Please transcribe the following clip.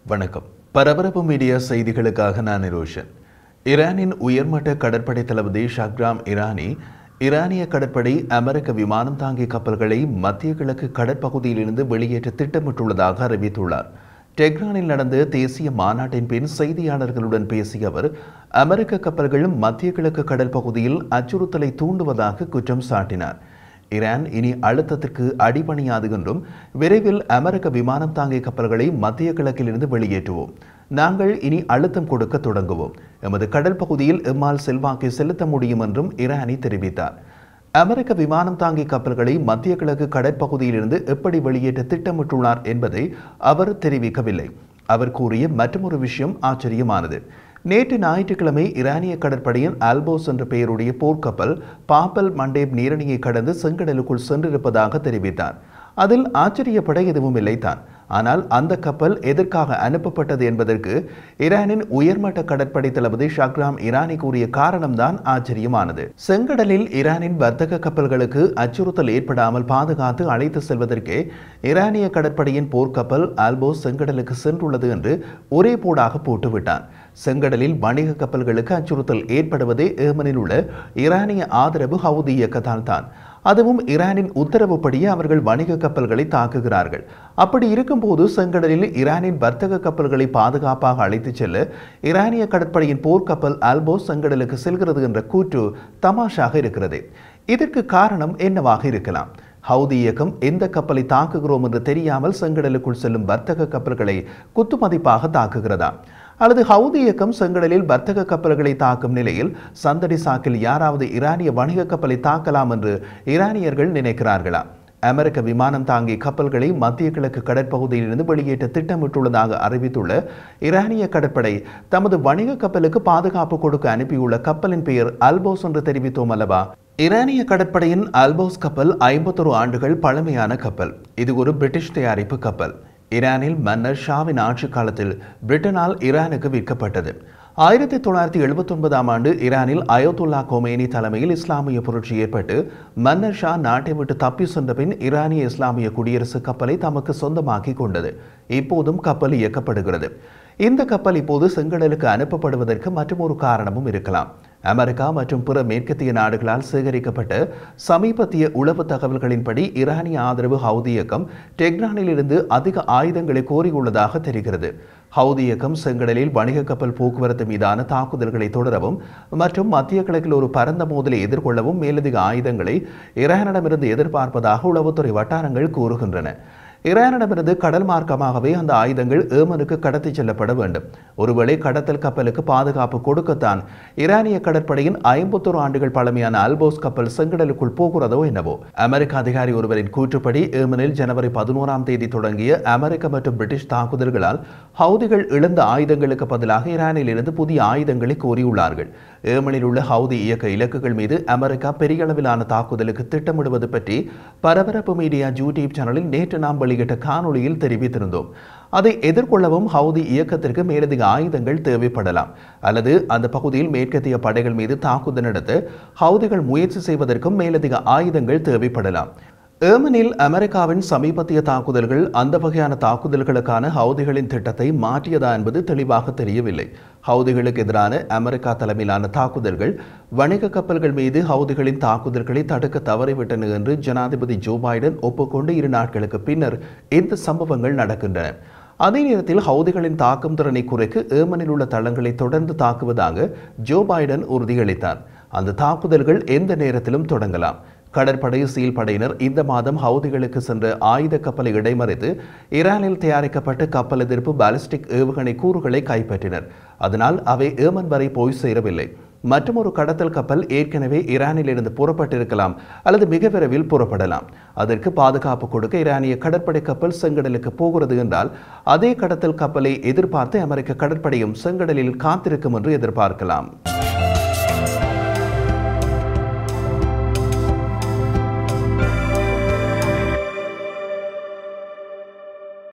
வணக்கம் பரபரப்பு மீடியா செய்திகளுக்காக நான் நிரோஷன் ஈரானின் உயர்மட்ட கடற்படை தளபதி ஷக்ராம் இரானி ஈரானிய கடற்படை அமெரிக்க விமானம் தாங்கி கப்பல்களை மத்திய கிழக்கு கடற்பகுதியிலிருந்து வெளியேற்ற திட்டமிட்டுள்ளதாக அறிவித்துள்ளார் டெஹ்ரானில் நடந்த தேசிய மாநாட்டின் பின் செய்தியாளர்களுடன் பேசிய அவர் அமெரிக்க கப்பல்கள் மத்திய கிழக்கு கடல் பகுதியில் அச்சுறுத்தலை தூண்டுவதாக குற்றம் சாட்டினார் ஈரான் இனி அழுத்தத்திற்கு அடிபணியாது என்றும் விரைவில் அமெரிக்க விமானம் தாங்கிய கப்பல்களை மத்திய கிழக்கிலிருந்து வெளியேற்றுவோம் நாங்கள் இனி அழுத்தம் கொடுக்க தொடங்குவோம் எமது கடல் பகுதியில் எம்மால் செல்வாக்கை செலுத்த முடியும் என்றும் ஈரானி தெரிவித்தார் அமெரிக்க விமானம் தாங்கி கப்பல்களை மத்திய கிழக்கு கடற்பகுதியிலிருந்து எப்படி வெளியேற்ற திட்டமிட்டுள்ளார் என்பதை அவர் தெரிவிக்கவில்லை அவர் கூறிய மற்றொரு விஷயம் ஆச்சரியமானது நேற்று ஞாயிற்றுக்கிழமை ஈரானிய கடற்படையின் ஆல்போஸ் என்ற பெயருடைய போர்க்கப்பல் பாப்பல் மண்டேப் நீரணியை கடந்து செங்கடலுக்குள் சென்றிருப்பதாக தெரிவித்தார் அதில் ஆச்சரியப்பட எதுவும் இல்லைதான் ஆனால் அந்த கப்பல் எதற்காக அனுப்பப்பட்டது என்பதற்கு ஈரானின் உயர்மட்ட கடற்படை தளபதி ஷக்ராம் ஈரானி கூறிய காரணம்தான் ஆச்சரியமானது செங்கடலில் ஈரானின் வர்த்தக கப்பல்களுக்கு அச்சுறுத்தல் ஏற்படாமல் பாதுகாத்து அழைத்து செல்வதற்கே ஈரானிய கடற்படையின் போர்க்கப்பல் ஆல்போஸ் செங்கடலுக்கு சென்றுள்ளது என்று ஒரே போடாக போட்டுவிட்டான் செங்கடலில் வணிக கப்பல்களுக்கு அச்சுறுத்தல் ஏற்படுவதே ஏமனில் உள்ள ஈரானிய ஆதரவு ஹவுதி இயக்கத்தால் தான் அதுவும் ஈரானின் உத்தரவுப்படியே அவர்கள் வணிக கப்பல்களை தாக்குகிறார்கள் அப்படி இருக்கும்போது செங்கடலில் ஈரானின் வர்த்தக கப்பல்களை பாதுகாப்பாக அழைத்துச் செல்ல ஈரானிய கடற்படையின் போர்க்கப்பல் ஆல்போஸ் செங்கடலுக்கு செல்கிறது என்ற கூற்று தமாஷாக இருக்கிறது இதற்கு காரணம் என்னவாக இருக்கலாம் ஹவுதி இயக்கம் எந்த கப்பலை தாக்குகிறோம் என்று தெரியாமல் செங்கடலுக்குள் செல்லும் வர்த்தக கப்பல்களை குத்துமதிப்பாக தாக்குகிறதா அல்லது ஹவுதி இயக்கம் செங்கடலில் வர்த்தக கப்பல்களை தாக்கும் நிலையில் சந்தடி சாக்கில் யாராவது ஈரானிய வணிக கப்பலை தாக்கலாம் என்று ஈரானியர்கள் நினைக்கிறார்களா அமெரிக்க விமானம் தாங்கி கப்பல்களை மத்திய கிழக்கு கடற்பகுதியிலிருந்து வெளியேற்ற திட்டமிட்டுள்ளதாக அறிவித்துள்ள ஈரானிய கடற்படை தமது வணிக கப்பலுக்கு பாதுகாப்பு கொடுக்க அனுப்பியுள்ள கப்பலின் பெயர் அல்போஸ் என்று தெரிவித்தோம் அல்லவா ஈரானிய கடற்படையின் அல்போஸ் கப்பல் ஐம்பத்தொரு ஆண்டுகள் பழமையான கப்பல் இது ஒரு பிரிட்டிஷ் தயாரிப்பு கப்பல் ஈரானில் மன்னர் ஷாவின் ஆட்சி காலத்தில் பிரிட்டனால் ஈரானுக்கு விற்கப்பட்டது ஆயிரத்தி தொள்ளாயிரத்தி எழுபத்தி ஒன்பதாம் ஆண்டு ஈரானில் அயோத்துல்லா கொமேனி தலைமையில் இஸ்லாமிய புரட்சி ஏற்பட்டு மன்னர் ஷா நாட்டை விட்டு தப்பி சென்ற பின் ஈரானிய இஸ்லாமிய குடியரசு கப்பலை தமக்கு சொந்தமாக்கி கொண்டது இப்போதும் கப்பல் இயக்கப்படுகிறது இந்த கப்பல் இப்போது செங்கடலுக்கு அனுப்பப்படுவதற்கு மற்றொரு காரணமும் இருக்கலாம் அமெரிக்கா மற்றும் பிற மேற்கத்திய நாடுகளால் சேகரிக்கப்பட்ட சமீபத்திய உளவு தகவல்களின்படி ஈரானிய ஆதரவு ஹவுதி இயக்கம் டெக்ரானில் இருந்து அதிக ஆயுதங்களை கோரியுள்ளதாக தெரிகிறது ஹவுதி இயக்கம் செங்கடலில் வணிக கப்பல் போக்குவரத்து மீதான தாக்குதல்களை தொடரவும் மற்றும் மத்திய கிழக்கில் ஒரு பரந்த மோதலை எதிர்கொள்ளவும் மேலதிக ஆயுதங்களை ஈரானிடமிருந்து எதிர்பார்ப்பதாக உளவுத்துறை வட்டாரங்கள் கூறுகின்றன ஈரானிடமிருந்து கடல் மார்க்கமாகவே அந்த ஆயுதங்கள் ஏமனுக்கு கடத்தி செல்லப்பட வேண்டும் ஒருவேளை கடத்தல் கப்பலுக்கு பாதுகாப்பு கொடுக்கத்தான் ஈரானிய கடற்படையின் ஐம்பத்தொரு ஆண்டுகள் பழமையான அல்போஸ் கப்பல் செங்கடலுக்குள் போகிறதோ என்னவோ அமெரிக்க அதிகாரி ஒருவரின் கூற்றுப்படி ஏமனில் ஜனவரி பதினோராம் தேதி தொடங்கிய அமெரிக்க மற்றும் பிரிட்டிஷ் தாக்குதல்களால் ஹவுதிகள் இழந்த ஆயுதங்களுக்கு பதிலாக ஈரானில் இருந்து புதிய ஆயுதங்களை கோரியுள்ளார்கள் ஏமனில் உள்ள ஹவுதி இயக்க இலக்குகள் மீது அமெரிக்கா பெரிய அளவிலான தாக்குதலுக்கு திட்டமிடுவது பற்றி பரபரப்பு மீடியா யூடியூப் சேனலில் நேற்று நாம் வெளியிட்ட காணொளியில் தெரிவித்திருந்தோம் அதை எதிர்கொள்ளவும் ஹவுதி இயக்கத்திற்கு மேலதிக ஆயுதங்கள் தேவைப்படலாம் அல்லது அந்த பகுதியில் மேற்கத்திய படைகள் மீது தாக்குதல் நடத்த ஹவுதிகள் முயற்சி செய்வதற்கும் மேலதிக ஆயுதங்கள் தேவைப்படலாம் ஏமனில் அமெரிக்காவின் சமீபத்திய தாக்குதல்கள் அந்த வகையான தாக்குதல்களுக்கான ஹவுதிகளின் திட்டத்தை மாற்றியதா என்பது தெளிவாக தெரியவில்லை ஹவுதிகளுக்கு எதிரான அமெரிக்கா தலைமையிலான தாக்குதல்கள் வணிக கப்பல்கள் மீது ஹவுதிகளின் தாக்குதல்களை தடுக்க தவறிவிட்டன என்று ஜனாதிபதி ஜோ பைடன் ஒப்புக்கொண்டு இரு நாட்களுக்கு பின்னர் இந்த சம்பவங்கள் நடக்கின்றன அதே நேரத்தில் ஹவுதிகளின் தாக்கும் திறனை குறைக்க ஏமனில் உள்ள தளங்களை தொடர்ந்து தாக்குவதாக ஜோ பைடன் உறுதியளித்தார் அந்த தாக்குதல்கள் எந்த நேரத்திலும் தொடங்கலாம் கடற்படை சீல் படையினர் இந்த மாதம் ஹவுதிகளுக்கு சென்ற ஆயுத கப்பலை இடைமறித்து ஈரானில் தயாரிக்கப்பட்ட கப்பல் எதிர்ப்பு பாலிஸ்டிக் ஏவுகணை கூறுகளை கைப்பற்றினர் அதனால் அவை ஏமன் வரை போய் சேரவில்லை மற்றொரு கடத்தல் கப்பல் ஏற்கனவே ஈரானில் இருந்து புறப்பட்டிருக்கலாம் அல்லது மிக விரைவில் புறப்படலாம் அதற்கு பாதுகாப்பு கொடுக்க ஈரானிய கடற்படை கப்பல் செங்கடலுக்கு போகிறது என்றால் அதே கடத்தல் கப்பலை எதிர்பார்த்து அமெரிக்க கடற்படையும் செங்கடலில் காத்திருக்கும் என்று எதிர்பார்க்கலாம்